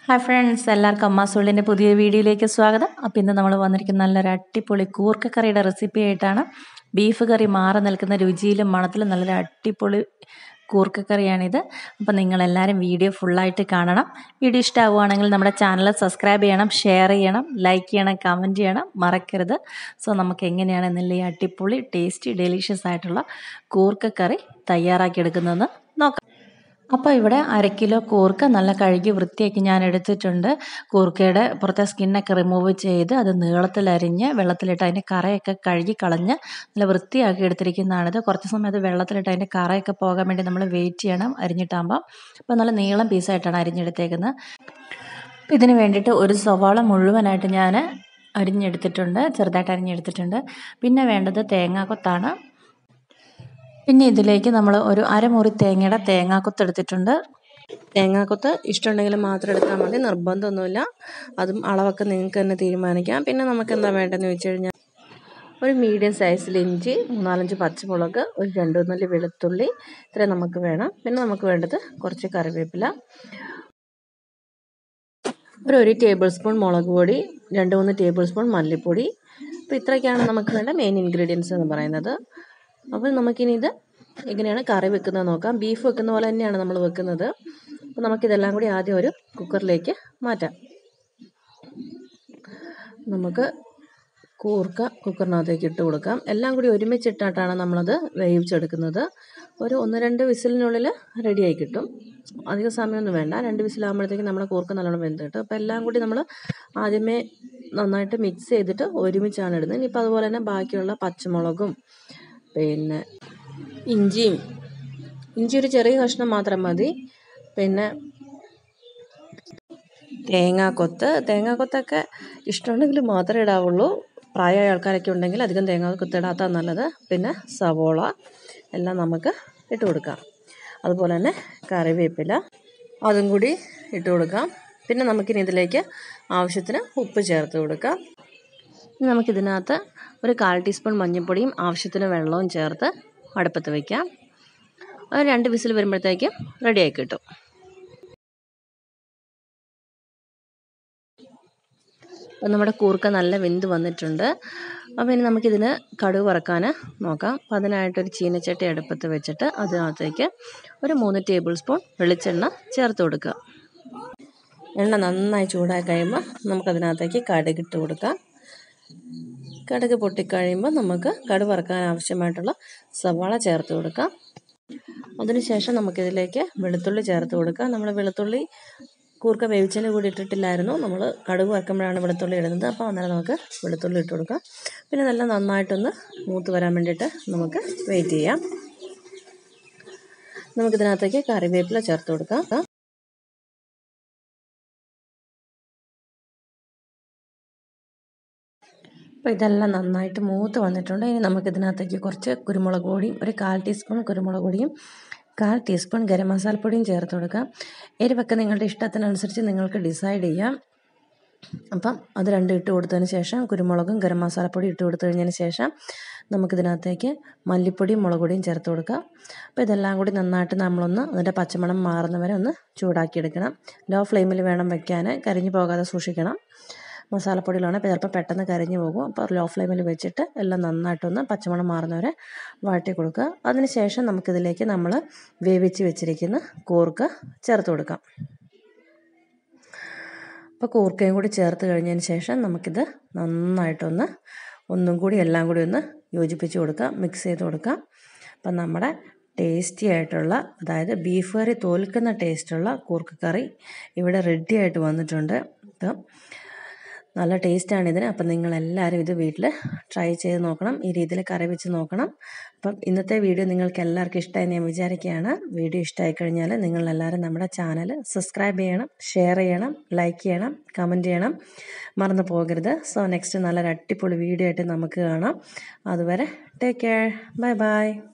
hi friends എല്ലാവർക്കും അമ്മാസുള്ളിൻ്റെ പുതിയ വീഡിയോയിലേക്ക് സ്വാഗതം അപ്പോൾ ഇന്ന് നമ്മൾ വന്നിരിക്കുന്ന നല്ലൊരു അടിപൊളി കൂർക്കക്കറിയുടെ റെസിപ്പി ആയിട്ടാണ് ബീഫ് കറി മാറി നിൽക്കുന്ന രുചിയിലും മണത്തിലും നല്ലൊരു അടിപൊളി കൂർക്കക്കറിയാണിത് അപ്പോൾ നിങ്ങളെല്ലാവരും വീഡിയോ ഫുള്ളായിട്ട് കാണണം വീഡിയോ ഇഷ്ടമാവുകയാണെങ്കിൽ നമ്മുടെ ചാനൽ സബ്സ്ക്രൈബ് ചെയ്യണം ഷെയർ ചെയ്യണം ലൈക്ക് ചെയ്യണം കമൻറ്റ് ചെയ്യണം മറക്കരുത് സോ നമുക്ക് എങ്ങനെയാണ് എന്നുള്ള ഈ അടിപൊളി ടേസ്റ്റി ഡെലീഷ്യസ് ആയിട്ടുള്ള കൂർക്കക്കറി തയ്യാറാക്കിയെടുക്കുന്നതെന്ന് നോക്കാം അപ്പോൾ ഇവിടെ അര കിലോ കൂർക്ക നല്ല കഴുകി വൃത്തിയാക്കി ഞാൻ എടുത്തിട്ടുണ്ട് കൂർക്കയുടെ പുറത്തെ സ്കിന്നൊക്കെ റിമൂവ് ചെയ്ത് അത് നീളത്തിലരിഞ്ഞ് വെള്ളത്തിലിട്ട് അതിൻ്റെ കറയൊക്കെ കഴുകി കളഞ്ഞ് നല്ല വൃത്തിയാക്കി എടുത്തിരിക്കുന്നതാണിത് കുറച്ച് സമയം അത് വെള്ളത്തിലിട്ട് അതിൻ്റെ കറയൊക്കെ പോകാൻ വേണ്ടി നമ്മൾ വെയിറ്റ് ചെയ്യണം അരിഞ്ഞിട്ടാകുമ്പോൾ അപ്പോൾ നല്ല നീളം പീസായിട്ടാണ് അരിഞ്ഞെടുത്തേക്കുന്നത് അപ്പോൾ ഇതിന് വേണ്ടിയിട്ട് ഒരു സവാള മുഴുവനായിട്ട് ഞാൻ അരിഞ്ഞെടുത്തിട്ടുണ്ട് ചെറുതായിട്ട് അരിഞ്ഞെടുത്തിട്ടുണ്ട് പിന്നെ വേണ്ടത് തേങ്ങാക്കൊത്താണ് പിന്നെ ഇതിലേക്ക് നമ്മൾ ഒരു അരമുറി തേങ്ങയുടെ തേങ്ങാക്കൊത്ത് എടുത്തിട്ടുണ്ട് തേങ്ങാക്കൊത്ത് ഇഷ്ടമുണ്ടെങ്കിൽ മാത്രം എടുത്താൽ മതി നിർബന്ധമൊന്നുമില്ല അതും അളവൊക്കെ നിങ്ങൾക്ക് തന്നെ തീരുമാനിക്കാം പിന്നെ നമുക്ക് എന്താ വേണ്ടതെന്ന് വെച്ച് കഴിഞ്ഞാൽ ഒരു മീഡിയം സൈസിൽ ഇഞ്ചി മൂന്നാലഞ്ച് പച്ചമുളക് ഒരു രണ്ട് മൂന്നല്ലി വെളുത്തുള്ളി ഇത്രയും നമുക്ക് വേണം പിന്നെ നമുക്ക് വേണ്ടത് കുറച്ച് കറിവേപ്പില ഒരു ഒരു ടേബിൾ സ്പൂൺ മുളക് പൊടി രണ്ട് മൂന്ന് ടേബിൾ സ്പൂൺ മല്ലിപ്പൊടി അപ്പോൾ ഇത്രയൊക്കെയാണ് നമുക്ക് വേണ്ട മെയിൻ ഇൻഗ്രീഡിയൻസ് എന്ന് പറയുന്നത് അപ്പോൾ നമുക്കിനി ഇത് എങ്ങനെയാണ് കറി വെക്കുന്നത് നോക്കാം ബീഫ് വെക്കുന്ന പോലെ തന്നെയാണ് നമ്മൾ വെക്കുന്നത് അപ്പോൾ നമുക്കിതെല്ലാം കൂടി ആദ്യം ഒരു കുക്കറിലേക്ക് മാറ്റാം നമുക്ക് കൂർക്ക കുക്കറിനകത്തേക്ക് ഇട്ട് കൊടുക്കാം എല്ലാം കൂടി ഒരുമിച്ചിട്ടാണ് നമ്മളത് വേവിച്ചെടുക്കുന്നത് ഒരു ഒന്ന് രണ്ട് വിസിലിനുള്ളിൽ റെഡിയായി കിട്ടും അധിക സമയമൊന്നും വേണ്ട രണ്ട് വിസിലാകുമ്പോഴത്തേക്ക് നമ്മുടെ കൂർക്ക നല്ലോണം വെന്ത് കിട്ടും അപ്പോൾ എല്ലാം കൂടി നമ്മൾ ആദ്യമേ നന്നായിട്ട് മിക്സ് ചെയ്തിട്ട് ഒരുമിച്ചാണ് ഇടുന്നത് ഇനിയിപ്പോൾ അതുപോലെ തന്നെ ബാക്കിയുള്ള പച്ചമുളകും പിന്നെ ഇഞ്ചിയും ഇഞ്ചി ഒരു ചെറിയ കഷ്ണം മാത്രം മതി പിന്നെ തേങ്ങാക്കൊത്ത് തേങ്ങാക്കൊത്തൊക്കെ ഇഷ്ടമുണ്ടെങ്കിൽ മാത്രമേ ഇടാവുള്ളൂ പ്രായമായ ആൾക്കാരൊക്കെ ഉണ്ടെങ്കിൽ അധികം തേങ്ങാക്കൊത്ത് ഇടാത്ത നല്ലത് പിന്നെ സവോള എല്ലാം നമുക്ക് ഇട്ട് കൊടുക്കാം അതുപോലെ തന്നെ കറിവേപ്പില അതും കൂടി ഇട്ട് കൊടുക്കാം പിന്നെ നമുക്കിനി ഇതിലേക്ക് ആവശ്യത്തിന് ഉപ്പ് ചേർത്ത് കൊടുക്കാം നമുക്കിതിനകത്ത് ഒരു കാൽ ടീസ്പൂൺ മഞ്ഞൾപ്പൊടിയും ആവശ്യത്തിന് വെള്ളവും ചേർത്ത് അടുപ്പത്ത് വയ്ക്കാം അത് രണ്ട് വിസിൽ വരുമ്പോഴത്തേക്കും റെഡിയായി കിട്ടും അപ്പം നമ്മുടെ കൂർക്ക നല്ല വെന്ത് വന്നിട്ടുണ്ട് അപ്പോൾ ഇനി നമുക്കിതിന് കടുക് വറക്കാൻ നോക്കാം അപ്പോൾ അതിനായിട്ടൊരു ചീനച്ചട്ടി അടുപ്പത്ത് വെച്ചിട്ട് അതിനകത്തേക്ക് ഒരു മൂന്ന് ടേബിൾ സ്പൂൺ വെളിച്ചെണ്ണ ചേർത്ത് കൊടുക്കുക എണ്ണ നന്നായി ചൂടായി കഴിയുമ്പോൾ നമുക്കതിനകത്തേക്ക് കടുകിട്ട് കൊടുക്കാം കടുക് പൊട്ടിക്കഴിയുമ്പോൾ നമുക്ക് കടുക് വറുക്കാൻ ആവശ്യമായിട്ടുള്ള സവാള ചേർത്ത് കൊടുക്കാം അതിനുശേഷം നമുക്കിതിലേക്ക് വെളുത്തുള്ളി ചേർത്ത് കൊടുക്കാം നമ്മൾ വെളുത്തുള്ളി കൂർക്ക വേവിച്ചതിന് കൂടി ഇട്ടിട്ടില്ലായിരുന്നു നമ്മൾ കടുക് വറുക്കുമ്പോഴാണ് വെളുത്തുള്ളി ഇടുന്നത് അപ്പോൾ അന്നേരം നമുക്ക് വെളുത്തുള്ളി ഇട്ട് കൊടുക്കാം പിന്നെ നല്ല നന്നായിട്ടൊന്ന് മൂത്ത് വരാൻ വേണ്ടിയിട്ട് നമുക്ക് വെയിറ്റ് ചെയ്യാം നമുക്കിതിനകത്തേക്ക് കറിവേപ്പില ചേർത്ത് കൊടുക്കാം അപ്പോൾ ഇതെല്ലാം നന്നായിട്ട് മൂത്ത് വന്നിട്ടുണ്ട് ഇനി നമുക്കിതിനകത്തേക്ക് കുറച്ച് കുരുമുളക് പൊടിയും ഒരു കാൽ ടീസ്പൂൺ കുരുമുളക് പൊടിയും കാൽ ടീസ്പൂൺ ഗരം മസാലപ്പൊടിയും ചേർത്ത് കൊടുക്കാം എരിവൊക്കെ നിങ്ങളുടെ ഇഷ്ടത്തിനനുസരിച്ച് നിങ്ങൾക്ക് ഡിസൈഡ് ചെയ്യാം അപ്പം അത് രണ്ടും ഇട്ട് കൊടുത്തതിന് ശേഷം കുരുമുളകും ഗരം മസാലപ്പൊടി ഇട്ട് കൊടുത്തു കഴിഞ്ഞതിന് ശേഷം നമുക്കിതിനകത്തേക്ക് മല്ലിപ്പൊടിയും മുളക് പൊടിയും ചേർത്ത് കൊടുക്കാം അപ്പോൾ ഇതെല്ലാം കൂടി നന്നായിട്ട് നമ്മളൊന്ന് അതിൻ്റെ പച്ചമണം മാറുന്നവരെ ഒന്ന് ചൂടാക്കിയെടുക്കണം ലോ ഫ്ലെയിമിൽ വേണം വെക്കാൻ കരിഞ്ഞു പോകാതെ സൂക്ഷിക്കണം മസാലപ്പൊടികളാണ് ഇപ്പോൾ ചിലപ്പോൾ പെട്ടെന്ന് കരിഞ്ഞു പോകും അപ്പോൾ ലോ ഫ്ലെയിമിൽ വെച്ചിട്ട് എല്ലാം നന്നായിട്ടൊന്ന് പച്ചമണം മാറുന്നവരെ വഴറ്റി കൊടുക്കുക അതിന് ശേഷം നമുക്കിതിലേക്ക് നമ്മൾ വേവിച്ച് വെച്ചിരിക്കുന്ന കൂർക്ക ചേർത്ത് കൊടുക്കാം അപ്പോൾ കൂർക്കയും കൂടി ചേർത്ത് കഴിഞ്ഞതിന് ശേഷം നമുക്കിത് നന്നായിട്ടൊന്ന് ഒന്നും കൂടി എല്ലാം കൂടി ഒന്ന് യോജിപ്പിച്ച് കൊടുക്കുക മിക്സ് ചെയ്ത് കൊടുക്കാം അപ്പം നമ്മുടെ ടേസ്റ്റി ആയിട്ടുള്ള അതായത് ബീഫ് കറി തോൽക്കുന്ന ടേസ്റ്റുള്ള കൂർക്കക്കറി ഇവിടെ റെഡി ആയിട്ട് വന്നിട്ടുണ്ട് ഇപ്പം നല്ല ടേസ്റ്റാണ് ഇതിന് അപ്പം നിങ്ങളെല്ലാവരും ഇത് വീട്ടിൽ ട്രൈ ചെയ്ത് നോക്കണം ഈ രീതിയിൽ കറി വെച്ച് നോക്കണം അപ്പം ഇന്നത്തെ വീഡിയോ നിങ്ങൾക്ക് എല്ലാവർക്കും ഇഷ്ടമായി ഞാൻ വിചാരിക്കുകയാണ് വീഡിയോ ഇഷ്ടമായി കഴിഞ്ഞാൽ നിങ്ങളെല്ലാവരും നമ്മുടെ ചാനൽ സബ്സ്ക്രൈബ് ചെയ്യണം ഷെയർ ചെയ്യണം ലൈക്ക് ചെയ്യണം കമൻറ്റ് ചെയ്യണം മറന്നു പോകരുത് സോ നെക്സ്റ്റ് നല്ലൊരു അടിപൊളി വീഡിയോ ആയിട്ട് നമുക്ക് കാണാം അതുവരെ ടേക്ക് കെയർ ബൈ ബൈ